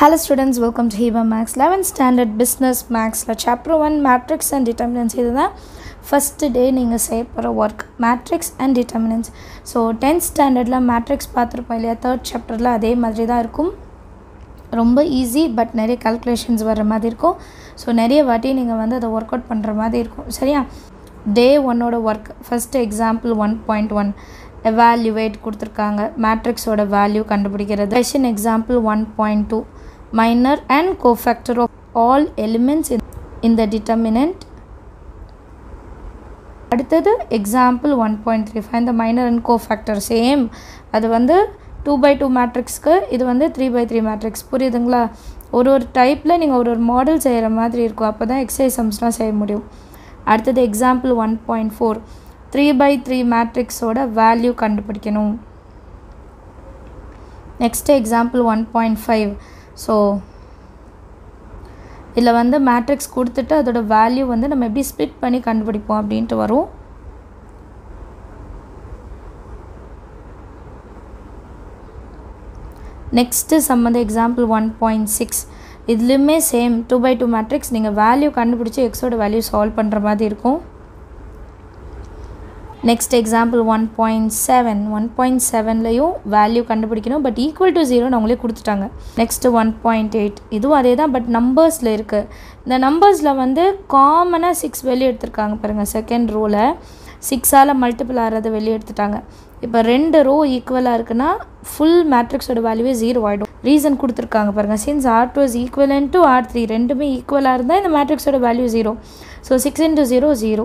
Hello students, welcome to Heba Max 11th Standard Business Maxல Chapter 1 Matrix and Determinants இதுதான் first day நீங்கள் செய்ய போகிற work matrix and determinants so tenth ஸ்டாண்டர்டில் matrix பார்த்துருப்போம் இல்லையா தேர்ட் சாப்டரில் அதே மாதிரி தான் இருக்கும் ரொம்ப ஈஸி பட் நிறைய கால்குலேஷன்ஸ் வர மாதிரி இருக்கும் ஸோ நிறைய வாட்டி நீங்கள் வந்து அதை ஒர்க் அவுட் பண்ணுற மாதிரி இருக்கும் சரியா டே ஒன்னோட work first example one point one evaluate கொடுத்துருக்காங்க மேட்ரிக்ஸோட வேல்யூ கண்டுபிடிக்கிறது question example one point two minor and cofactor of all elements in the determinant அடுத்தது example one point three five இந்த மைனர் அண்ட் கோஃபேக்டர் சேம் அது வந்து two by two மேட்ரிக்ஸ்க்கு இது வந்து three by three matrix புரியுதுங்களா ஒரு ஒரு டைப்பில் நீங்கள் ஒரு ஒரு மாடல் செய்கிற மாதிரி இருக்கும் அப்போ தான் எக்ஸசைஸ் சம்ஸ்லாம் செய்ய முடியும் அடுத்தது example one point four three by three மேட்ரிக்ஸோட வேல்யூ கண்டுபிடிக்கணும் next example one point five so இதில் வந்து மேட்ரிக்ஸ் கொடுத்துட்டு அதோட வேல்யூ வந்து நம்ம எப்படி ஸ்ப்ளிட் பண்ணி கண்டுபிடிப்போம் அப்படின்ட்டு வரும் நெக்ஸ்ட்டு சம்மந்த எக்ஸாம்பிள் ஒன் பாயிண்ட் சிக்ஸ் இதுலேயுமே same two by two matrix நீங்கள் வேல்யூ கண்டுபிடிச்சி எக்ஸோட வேல்யூ சால்வ் பண்ணுற மாதிரி இருக்கும் next example one point seven one point செவன்லையும் வேல்யூ கண்டுபிடிக்கணும் பட் ஈக்குவல் டு ஜீரோன்னு அவங்களே கொடுத்துட்டாங்க நெக்ஸ்ட்டு ஒன் பாயிண்ட் எயிட் இதுவும் அதே தான் பட் நம்பர்ஸில் இருக்குது இந்த நம்பர்ஸில் வந்து காமனாக சிக்ஸ் வெளியே எடுத்திருக்காங்க பாருங்கள் செகண்ட் ரோவில் சிக்ஸால் மல்டிபிள் ஆகிறத வெளியே எடுத்துட்டாங்க இப்போ ரெண்டு ரோ ஈக்குவலாக இருக்குன்னா ஃபுல் மேட்ரிக்ஸோட வேல்யூவே ஜீரோ ஆகிடும் ரீசன் கொடுத்துருக்காங்க பாருங்கள் சின்ஸ் ஆர் டூ இஸ் ஈக்குவலன் டு ஆர் த்ரீ ரெண்டுமே ஈக்குவலாக இருந்தால் இந்த மேட்ரிக்ஸோட value zero so six into zero zero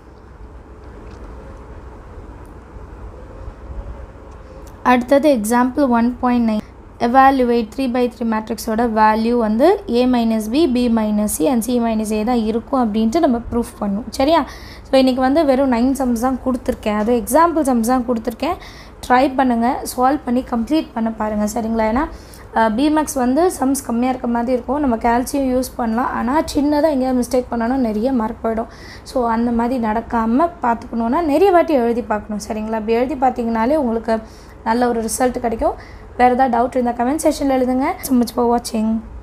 அடுத்தது example one point nine evaluate three by three மேட்ரிக்ஸோட வேல்யூ வந்து A minus B B minus C and C minus A தான் இருக்கும் அப்படின்ட்டு நம்ம ப்ரூஃப் பண்ணும் சரியா ஸோ இன்றைக்கி வந்து வெறும் நைன் சம்ஸ் தான் கொடுத்துருக்கேன் அது எக்ஸாம்பிள் சம்ஸ் தான் கொடுத்துருக்கேன் ட்ரை பண்ணுங்கள் சால்வ் பண்ணி கம்ப்ளீட் பண்ண பாருங்கள் சரிங்களா ஏன்னா பிமேக்ஸ் வந்து சம்ஸ் கம்மியாக இருக்க மாதிரி இருக்கும் நம்ம கால்சியம் யூஸ் பண்ணலாம் ஆனால் சின்னதாக எங்கேயாவது மிஸ்டேக் பண்ணணும் நிறைய மார்க் போயிடும் ஸோ அந்த மாதிரி நடக்காமல் பார்த்துக்கணுன்னா நிறைய வாட்டி எழுதி பார்க்கணும் சரிங்களா அப்படி எழுதி பார்த்தீங்கனாலே உங்களுக்கு நல்ல ஒரு ரிசல்ட் கிடைக்கும் வேறு ஏதாவது டவுட் இருந்தால் கமெண்ட் செஷனில் எழுதுங்க ஸோ மச் ஃபார் வாட்சிங்